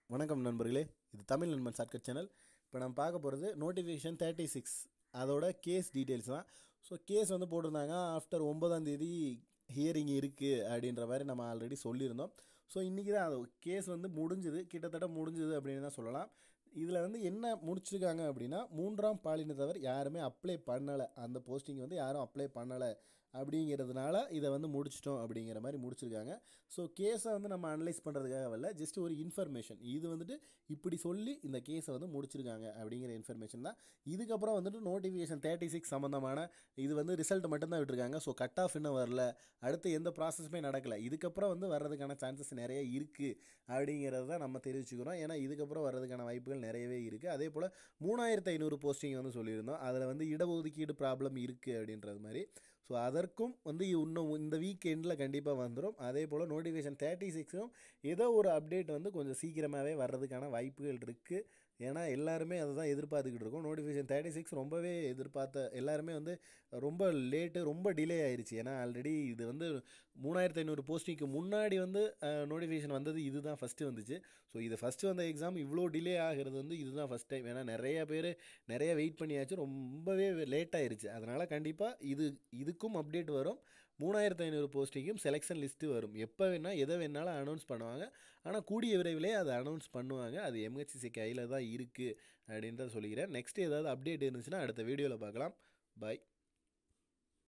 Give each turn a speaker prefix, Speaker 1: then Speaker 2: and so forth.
Speaker 1: வணக்கம் நண்பர்களே இது தமிழ் நண்பன் ஷார்ட்கட் சேனல் இப்போ நம்ம பார்க்க போகிறது நோட்டிஃபிகேஷன் தேர்ட்டி சிக்ஸ் அதோட கேஸ் டீட்டெயில்ஸ் தான் ஸோ கேஸ் வந்து போட்டிருந்தாங்க ஆஃப்டர் ஒன்பதாம் தேதி ஹியரிங் இருக்குது அப்படின்ற மாதிரி நம்ம ஆல்ரெடி சொல்லியிருந்தோம் ஸோ இன்றைக்கி தான் அது கேஸ் வந்து முடிஞ்சுது கிட்டத்தட்ட முடிஞ்சுது அப்படின்னு தான் சொல்லலாம் இதில் வந்து என்ன முடிச்சிருக்காங்க அப்படின்னா மூன்றாம் பாலினத்தவர் யாருமே அப்ளை பண்ணலை அந்த போஸ்டிங் வந்து யாரும் அப்ளை பண்ணலை அப்படிங்கிறதுனால இதை வந்து முடிச்சிட்டோம் அப்படிங்கிற மாதிரி முடிச்சிருக்காங்க ஸோ கேஸை வந்து நம்ம அனலைஸ் பண்ணுறதுக்காக வரல ஜஸ்ட் ஒரு இன்ஃபர்மேஷன் இது வந்துட்டு இப்படி சொல்லி இந்த கேஸை வந்து முடிச்சிருக்காங்க அப்படிங்கிற இன்ஃபர்மேஷன் தான் இதுக்கப்புறம் வந்துட்டு நோட்டிஃபிகேஷன் தேர்ட்டி சிக்ஸ் சம்மந்தமான இது வந்து ரிசல்ட் மட்டும்தான் விட்டுருக்காங்க ஸோ கட் ஆஃப் இன்னும் வரல அடுத்து எந்த ப்ராசஸுமே நடக்கலை இதுக்கப்புறம் வந்து வர்றதுக்கான சான்சஸ் நிறைய இருக்குது அப்படிங்கிறத தான் நம்ம தெரிவிச்சுக்கிறோம் ஏன்னா இதுக்கப்புறம் வர்றதுக்கான வாய்ப்புகள் நிறையவே இருக்குது அதே போல் மூணாயிரத்து ஐநூறு போஸ்டிங் வந்து சொல்லியிருந்தோம் அதில் வந்து இடஒதுக்கீடு ப்ராப்ளம் இருக்குது அப்படின்றது மாதிரி ஸோ அதற்கும் வந்து இன்னும் இந்த வீக் எண்டில் கண்டிப்பாக வந்துடும் அதே போல் நோட்டிஃபிகேஷன் தேர்ட்டி சிக்ஸும் ஏதோ ஒரு அப்டேட் வந்து கொஞ்சம் சீக்கிரமாகவே வர்றதுக்கான வாய்ப்புகள் இருக்குது ஏன்னா எல்லாருமே அதை தான் எதிர்பார்த்துக்கிட்டு இருக்கோம் நோட்டிஃபிகேஷன் தேர்ட்டி சிக்ஸ் ரொம்பவே எதிர்பார்த்த எல்லாருமே வந்து ரொம்ப லேட்டு ரொம்ப டிலே ஆயிடுச்சு ஏன்னா ஆல்ரெடி இது வந்து மூணாயிரத்து ஐநூறு போஸ்டிங்க்கு முன்னாடி வந்து நோட்டிஃபிகேஷன் வந்தது இதுதான் ஃபஸ்ட்டு வந்துச்சு ஸோ இது ஃபஸ்ட்டு வந்த எக்ஸாம் இவ்வளோ டிலே ஆகிறது வந்து இதுதான் ஃபஸ்ட் டைம் ஏன்னா நிறைய பேர் நிறைய வெயிட் பண்ணியாச்சு ரொம்பவே லேட் ஆயிருச்சு அதனால் கண்டிப்பாக இது இதுக்கும் அப்டேட் வரும் மூணாயிரத்து ஐநூறு போஸ்டிங்கும் செலெக்ஷன் லிஸ்ட்டு வரும் எப்போ வேணால் எதை வேணாலும் அனௌன்ஸ் பண்ணுவாங்க ஆனால் கூடிய விரைவிலே அதை அனௌன்ஸ் பண்ணுவாங்க அது எம்ஹெச்சிசி கையில் தான் இருக்குது அப்படின்றத சொல்லிக்கிறேன் நெக்ஸ்ட் ஏதாவது அப்டேட் இருந்துச்சுன்னா அடுத்த வீடியோவில் பார்க்கலாம் பாய்